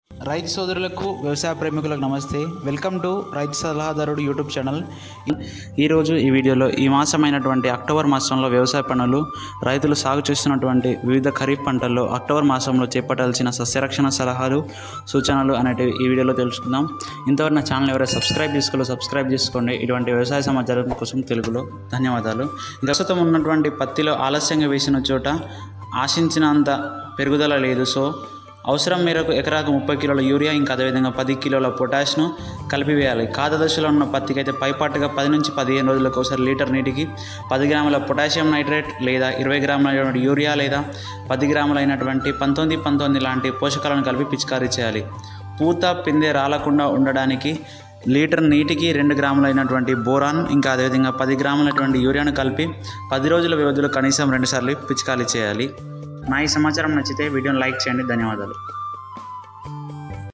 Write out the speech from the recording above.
రైతు సోదరులకు వ్యవసాయ ప్రేమికులకు నమస్తే వెల్కమ్ టు రైతు సలహాదారుడు యూట్యూబ్ ఛానల్ ఈరోజు ఈ వీడియోలో ఈ మాసమైనటువంటి అక్టోబర్ మాసంలో వ్యవసాయ పనులు రైతులు సాగు చేస్తున్నటువంటి వివిధ ఖరీఫ్ పంటల్లో అక్టోబర్ మాసంలో చేపట్టాల్సిన సస్యరక్షణ సలహాలు సూచనలు అనేటివి ఈ వీడియోలో తెలుసుకుందాం ఇంతవరకు నా ఛానల్ ఎవరైనా సబ్స్క్రైబ్ చేసుకోలో సబ్స్క్రైబ్ చేసుకోండి ఇటువంటి వ్యవసాయ సమాచారం కోసం తెలుగులో ధన్యవాదాలు ప్రస్తుతం ఉన్నటువంటి పత్తిలో ఆలస్యంగా వేసిన చోట ఆశించినంత పెరుగుదల లేదు సో అవసరం మేరకు ఎకరాకు ముప్పై కిలోల యూరియా ఇంకా అదేవిధంగా పది కిలోల పొటాష్ను కలిపివేయాలి కాద దశలో ఉన్న పత్తికి అయితే పైపాటుగా పది నుంచి పదిహేను రోజులకు ఒకసారి లీటర్ నీటికి పది గ్రాముల పొటాషియం నైట్రేట్ లేదా ఇరవై గ్రాముల యూరియా లేదా పది గ్రాములు అయినటువంటి పంతొమ్మిది పంతొమ్మిది లాంటి పోషకాలను కలిపి పిచికారీ చేయాలి పూత పిందె రాలకుండా ఉండడానికి లీటర్ నీటికి రెండు గ్రాములైనటువంటి బోరాన్ ఇంకా అదేవిధంగా పది గ్రాములైనటువంటి యూరియాను కలిపి పది రోజుల వ్యవధిలో కనీసం రెండుసార్లు పిచికారీ చేయాలి నా ఈ సమాచారం నచ్చితే వీడియోని లైక్ చేయండి ధన్యవాదాలు